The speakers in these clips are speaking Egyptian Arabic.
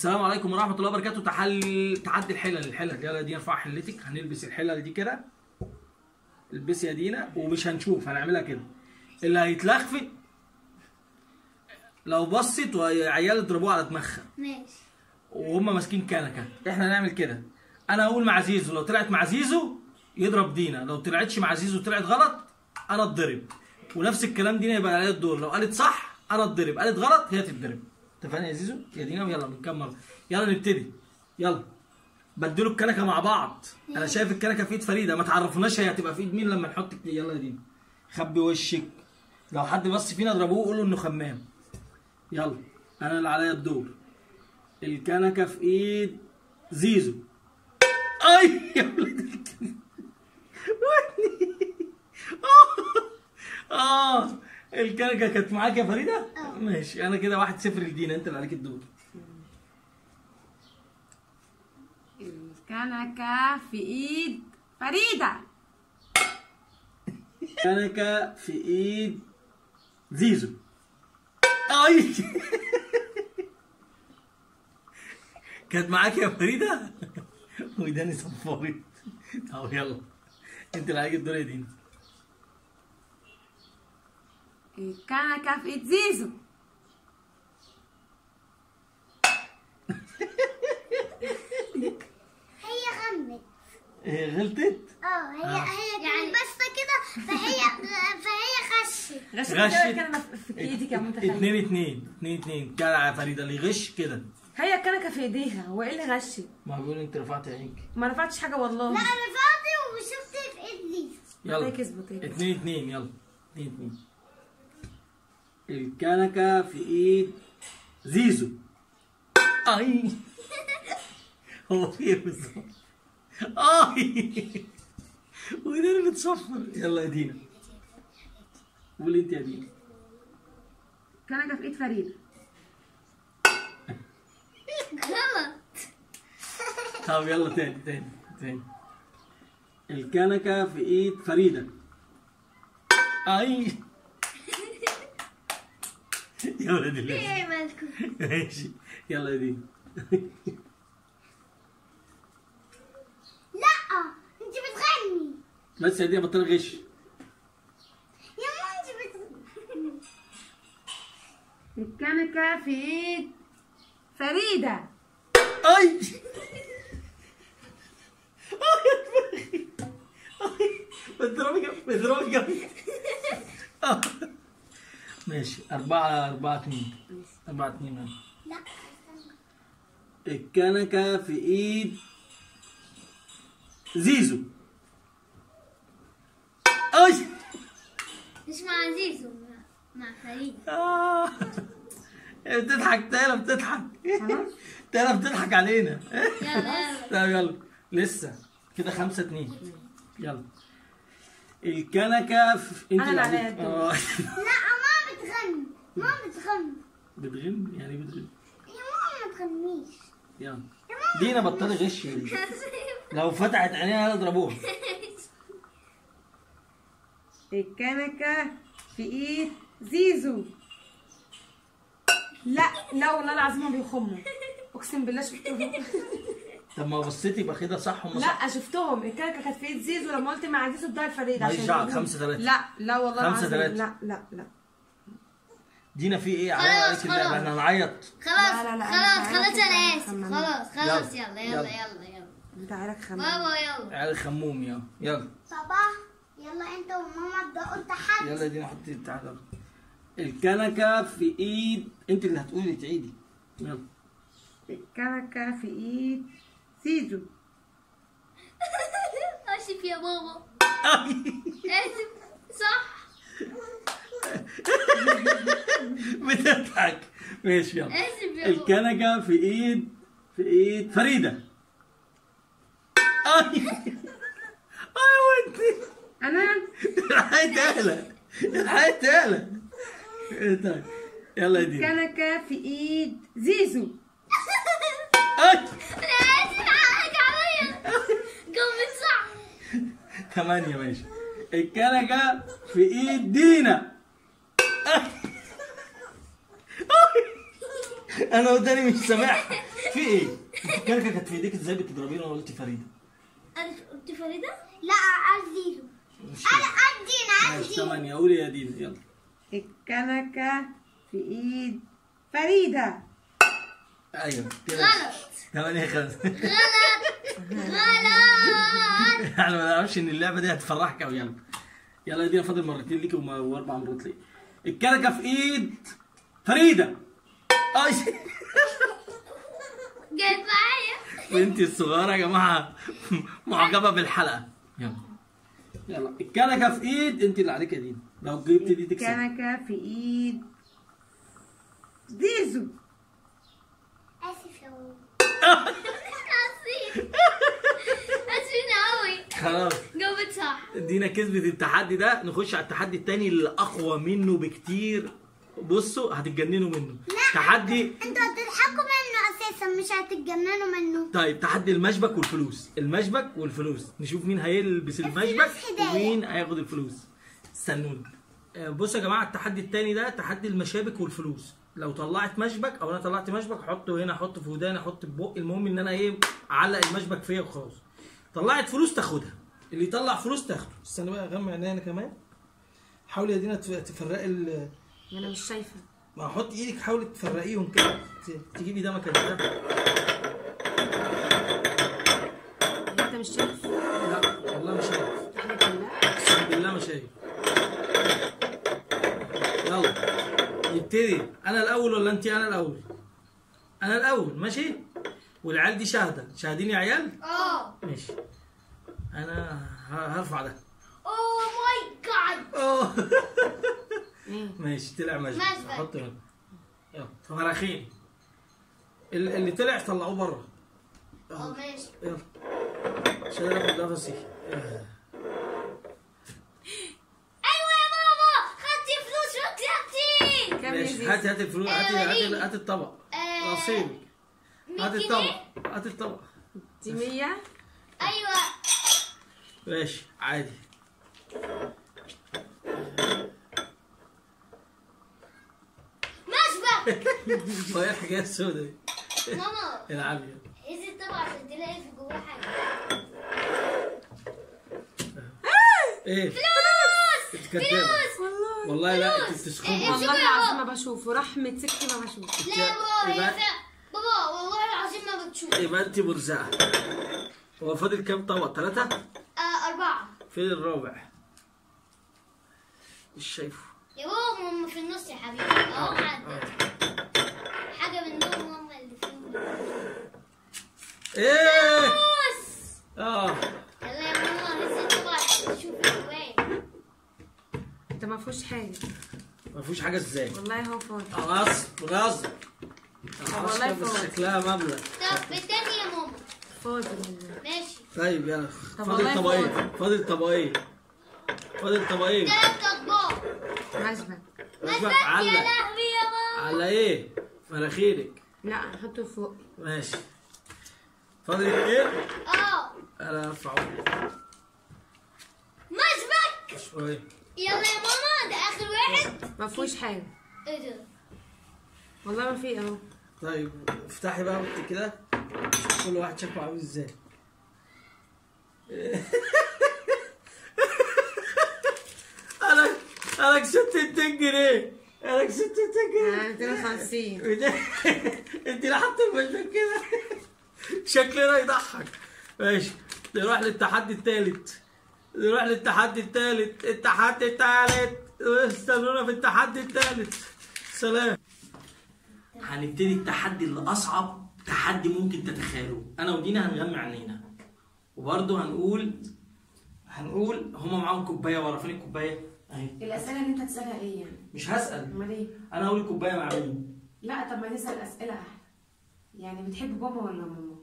السلام عليكم ورحمه الله وبركاته تحل تحدي الحلل الحلل يلا دي ارفع حلتك هنلبس الحلل دي كده البسي يا دينا ومش هنشوف هنعملها كده اللي هيتلخفت لو بصت وعيال يضربوها على دماغها ماشي وهم ماسكين كنكه احنا هنعمل كده انا اقول مع زيزو لو طلعت مع زيزو يضرب دينا لو طلعتش مع زيزو طلعت غلط انا اتضرب ونفس الكلام دينا يبقى عليها الدور لو قالت صح انا اتضرب قالت غلط هي تتضرب اتفقنا يا زيزو يا دينا يلا بنكمل يلا نبتدي يلا بدلوا الكنكه مع بعض انا شايف الكنكه في ايد فريده ما تعرفوناش هي هتبقى في ايد مين لما نحط كده. يلا يا دينا خبي وشك لو حد بص فينا اضربوه قولوا انه خمام يلا انا اللي عليا الدور الكنكه في ايد زيزو اي يا ولد الكلب. ودني. اه الكنكه كانت معاك يا فريده ماشي انا كده واحد صفر لدينا انت اللي عليك الدور الكنكة في ايد فريدة كنكه في ايد زيزو اي كانت معاك يا فريده وداني صفرت طب يلا انت اللي عليك الدور يا دينا الكنكة في ايد زيزو هي غمت إيه، غلطت اه هي آه. هي يعني بس كده فهي فهي غشت غشت غشت. كده الكنكة في ايدك يا متخيل اتنين اتنين اتنين اتنين كده يا فريده اللي يغش كده هي الكنكة في ايديها هو ايه اللي غشي ما بيقول انت رفعت عينك ما رفعتش حاجة والله لا انا فاضي وشفت في ايد دي يلا تيكس بوتيكس. اتنين اتنين يلا اتنين اتنين الكنكة في ايد زيزو اي هو في ايه بالظبط اي وده اللي بتصفر يلا يا دينا قولي انت يا دينا الكنكة في ايد فريدة غلط طب يلا تاني تاني تاني الكنكة في ايد فريدة اي يا ولد الله ايه مالكم ماشي يلا يا دينا لا انت بتغني بس يا دينا بطل غش يا ماما انت بتغني الكنكة في ايد فريدة اي اي بتضربي جنب بتضربي جنب آه. ماشي أربعة أربعة اتنين أربعة اتنين لا الكنكة في إيد زيزو أي مش مع زيزو مع, مع فريدة آه. بتضحك تالا بتضحك تالا بتضحك علينا يلا يلا طب يلا لسه كده خمسة اتنين يلا الكنكة في انت أنا اللي عليا عليك. الدور. آه. لا ماما بتغني ماما بتغني بتغن يعني بتغن يا ماما ما تغنيش يلا دينا بطلي غش لو فتحت عينيها اضربوها الكنكة في ايد زيزو لا لا والله العظيم ما بيخموا اقسم بالله شفتهم طب ما بصيتي يبقى كده صح وما صح لا شفتهم الكنكة كانت في ايد زيزو لما قلت مع زيزو اداها الفريدة ماليش عشان دعوة، يجيبوهم. خمسة تلاتة. لا لا والله خمسة العظيم تلاتة. لا لا لا دينا في ايه عليا خلاص، عليك اللعبة خلاص. احنا هنعيط خلاص لا، لا، لا، خلاص أنت خلاص عارف انا أنت اسف خمام. خلاص خلاص يلا، يلا يلا. يلا يلا يلا انت عارف خمام بابا يلا عيال خموم يلا يلا بابا يلا انت وماما ابدأوا التحدي يلا دينا حطي تعالى الكنكة في ايد انت اللي هتقولي تعيدي يلا الكنكة في ايد زيزو اسف يا بابا اسف صح بتضحك ماشي يلا اسف يا بابا الكنكة في ايد في ايد فريدة اي اي ودي انا الحياة تهلى الحياة تهلى إيه طيب يلا يا دينا الكنكة في ايد زيزو اي انا اسف حقك عليا قومت صح ثمانية ماشي الكنكة في ايد دينا أي. أي. انا وداني مش سامعها في ايه؟ الكركه كانت في ايديك ازاي بتضربيني وانا قلت فريده؟ انت قلت فريدة؟ لا عزيزو مش انا ادينا ماشي ادينا ثمانية قولي يا دينا يلا الكنكة في ايد فريدة ايوه كده غلط ثمانية خمسة غلط غلط احنا ما نعرفش ان اللعبة دي هتفرحك قوي يلا يلا يا دينا فاضل مرتين ليكي وما- واربع مرات ليك الكركة في ايد فريدة اي جاي معايا بنتي الصغيرة يا جماعة معجبة بالحلقة يلا يلا الكنكة في ايد انت اللي عليك يا دينا لو جبت دي تكسب الكنكة في ايد زيزو اسف يا ماما اسفين اسفين قوي خلاص جاوبت صح دينا كسبت التحدي ده نخش على التحدي التاني اللي اقوى منه بكتير بصوا هتتجننوا منه تحدي انتوا هتضحكوا منه اساسا مش هتتجننوا منه طيب تحدي المشبك والفلوس المشبك والفلوس نشوف مين هيلبس المشبك هدايا. ومين هياخد الفلوس استنوني آه، بصوا يا جماعه التحدي التاني ده تحدي المشابك والفلوس لو طلعت مشبك او انا طلعت مشبك احطه هنا احطه في وداني احطه في بقي المهم ان انا ايه اعلق المشبك فيا وخلاص طلعت فلوس تاخدها اللي يطلع فلوس تاخده استنى بقى اغمى عينيا انا كمان حاولي يا دينا تف- تفرقي ال ما انا مش شايفة ما حط ايدك حاولي تفرقيهم كده ت- تجيبي ده مكان ده انت مش شايف لا والله مش عارف احنا كلها اقسم بالله ما شايف يلا نبتدي انا الاول ولا انت انا الاول انا الاول ماشي والعيال دي شاهده شاهدين يا عيال اه ماشي انا ه- هرفع ده اوه ماي جاد أوه. ايه ماشي طلع مشبك مشبك. حط هنا يلا مراخين ال- اللي طلع طلعوه بره اه ماشي يلا عشان انا اخد نفسي ايوه يا ماما خدتي فلوس وكسبتي كام يا ماشي زيزو هاتي هاتي الفلوس هاتي هاتي هاتي الطبق آه، نصيبك 100 هات جنيه؟ الطبق هات الطبق دي 100 ايوه ماشي عادي مشبك وهي الحكايه السوداء دي ماما العبي هزي الطبق عشان تلاقي في جواه حاجه ايه فلوس انت كدابه فلوس والله والله لا انت فلوس. بتسخني إيه، والله شوفي يا العظيم بابا. ما بشوف ورحمة ستي ما بشوف لا يا بابا يبقى- يا فا- بابا والله العظيم ما بتشوف يبقى انت مرزقه هو فاضل كام طبق ثلاثه آه أربعة فين الرابع مش شايفه يا بابا هم في النص يا حبيبي اهو عدى حاجة منهم هم اللي فيهم ايه فلوس اه يلا يا ماما هزي الطبق عشان تشوفي جواه انت ما فيهوش حاجة ما فيهوش حاجه ازاي والله هو فاضي غصب غصب والله بس فاضي. شكلها مبلغ طب التاني يا ماما فاضي والله ماشي طيب يلا طب فاضل والله طبقين فاضي. فاضل طبقين فاضل طبقين تلات أطباق مشبك مشبك مسبك يا علق لهوي يا ماما على ايه مناخيرك لا حطه فوق ماشي فاضل اثنين اه انا ارفعه مسبك شويه يلا يا ماما ده آخر واحد ما فيهوش حاجة ايه ده والله ما في اهو طيب افتحي بقى وانت كده شوف كل واحد شكله عامل ازاي انا انا كسبت 200 جنيه انا كسبت 200 جنيه آه، 250 انت اللي حاطه المشبك كده شكلنا يضحك ماشي نروح للتحدي الثالث نروح للتحدي الثالث التحدي الثالث استنونا في التحدي الثالث سلام هنبتدي التحدي اللي اصعب تحدي ممكن تتخيلوه انا ودينا هنغمي عينينا وبرضه هنقول هنقول هما معاهم كوبايه ورا فين الكوبايه اهي الأسئلة اللي انت هتسألها ايه يعني؟ مش هسال امال ايه؟ انا هقول الكوبايه مع مين لا طب ما نسأل أسئلة أحلى يعني بتحب بابا ولا ماما؟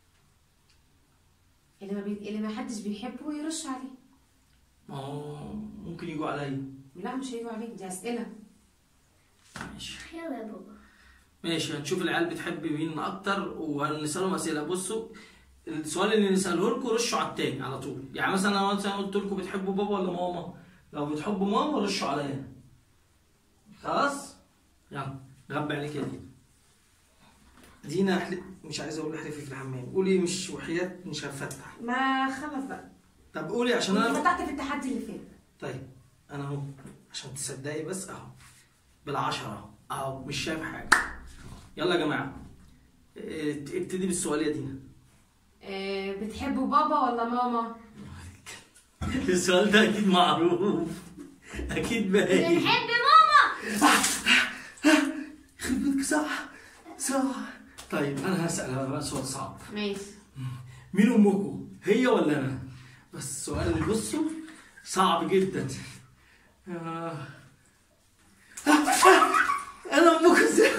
اللي ما, بي... اللي ما حدش بيحبه يرش عليه ما هو ممكن يجوا عليا لا مش هيجوا عليك دي أسئلة ماشي يلا يا بابا ماشي هنشوف العيال بتحب مين اكتر وهنسالهم اسئله بصوا السؤال اللي نساله لكم رشوا على التاني على طول يعني مثلا انا مثلا قلت لكم بتحبوا بابا ولا ماما لو بتحبوا ماما رشوا عليا خلاص يلا غبي عليك يا دينا دينا حل... مش عايز اقول احلفي في الحمام قولي مش وحياة مش هفتح ما خلص بقى طب قولي عشان انا فتحت في التحدي اللي فات طيب انا اهو عشان تصدقي بس اهو بالعشرة اهو اهو مش شايف حاجة يلا يا جماعة اه، ابتدي بالسؤال يا دينا آه، بتحبوا بابا ولا ماما؟ السؤال ده اكيد معروف اكيد باين بنحب ماما يخرب بيتك صح صح طيب انا هسأل بقى سؤال صعب ماشي مين امكم هي ولا انا بس السؤال اللي بصوا صعب جدا آه. آه، آه، انا امكم ازاي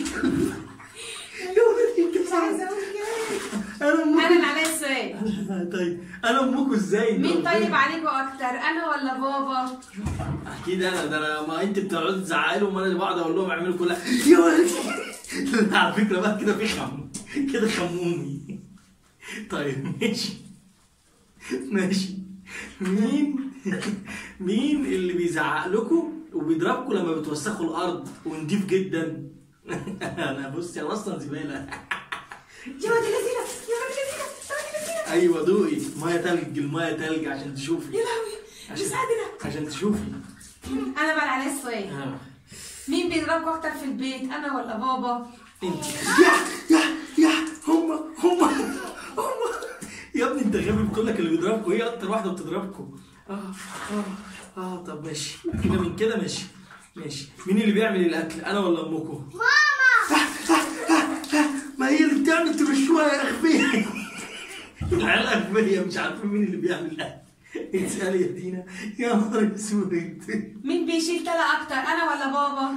يا ولدي مش عايزه اقول كده انا انا امكم اللي عليا السؤال طيب انا امكم ازاي مين طيب عليكوا اكتر انا ولا بابا؟ اكيد انا ده انا ما انت بتقعدي تزعقي لهم وانا اللي بقعد اقول لهم اعملوا كلها يا ولدي لا، على فكره بقى كده في خم كده خمومي طيب ماشي ماشي مين مين اللي بيزعق لكم وبيضربكم لما بتوسخوا الارض ونضيف جدا انا بصي انا اصلا زباله يا ولد اللذينه يا ولد اللذينه يا ولد اللذينه ايوه دوقي ميه تلج الميه تلج عشان تشوفي يا لهوي مش عشان, قادره عشان تشوفي انا بقى اللي عليا السؤال آه. مين بيضربكوا اكتر في البيت انا ولا بابا؟ انت يا يا يا هم هم هم يا ابني انت غبي بتقول لك اللي بيضربكم هي اكتر واحده بتضربكم اه اه اه طب ماشي كده من كده ماشي ماشي مين اللي بيعمل الاكل انا ولا امكم ماما ما هي اللي بتعمل ترشوها يا اغبياء العيال اغبياء مش عارفين مين اللي بيعمل الاكل اسالي يا دينا يا نهار اسود مين بيشيل تلا اكتر انا ولا بابا؟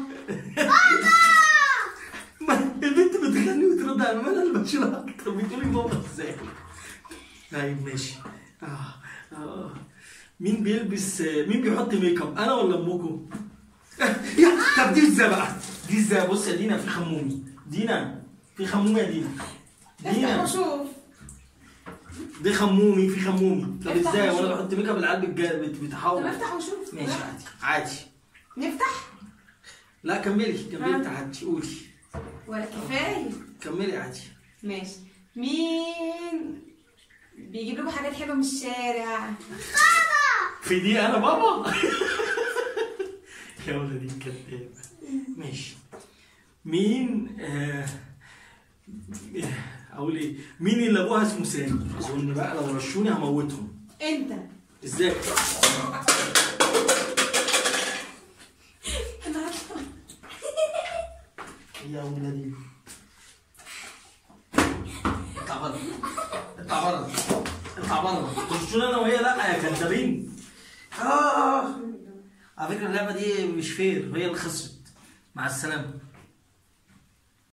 ما البنت بتغني وترد على انا اللي بشيلها اكتر بتقولي بابا ازاي طيب ماشي آه. آه. مين بيلبس مين بيحط ميك اب انا ولا امكم يا طب دي ازاي بقى دي ازاي بص يا دينا في خمومي دينا في خمومي يا دينا افتح دينا وشوف دي خمومي في خمومي طب افتح ازاي وانا وشوف. بحط ميك اب العيال بتجا- بت- طب بتحاول افتح وشوف ماشي عادي عادي نفتح لا كملي كملي آه. انت عادي قولي ولا كفايه كملي عادي ماشي مين بيجيب لكم حاجات حلوه من الشارع في دي انا بابا يا ولدي الكذاب ماشي مين آه اقول ايه مين اللي ابوها اسمه سامي اظن بقى لو رشوني هموتهم انت ازاي انا عارفه يا ولدي اطلع بره اطلع بره اطلع بره ترشوني انا وهي لا يا كذابين اه على فكره اللعبه دي مش فير هي اللي خسرت مع السلامه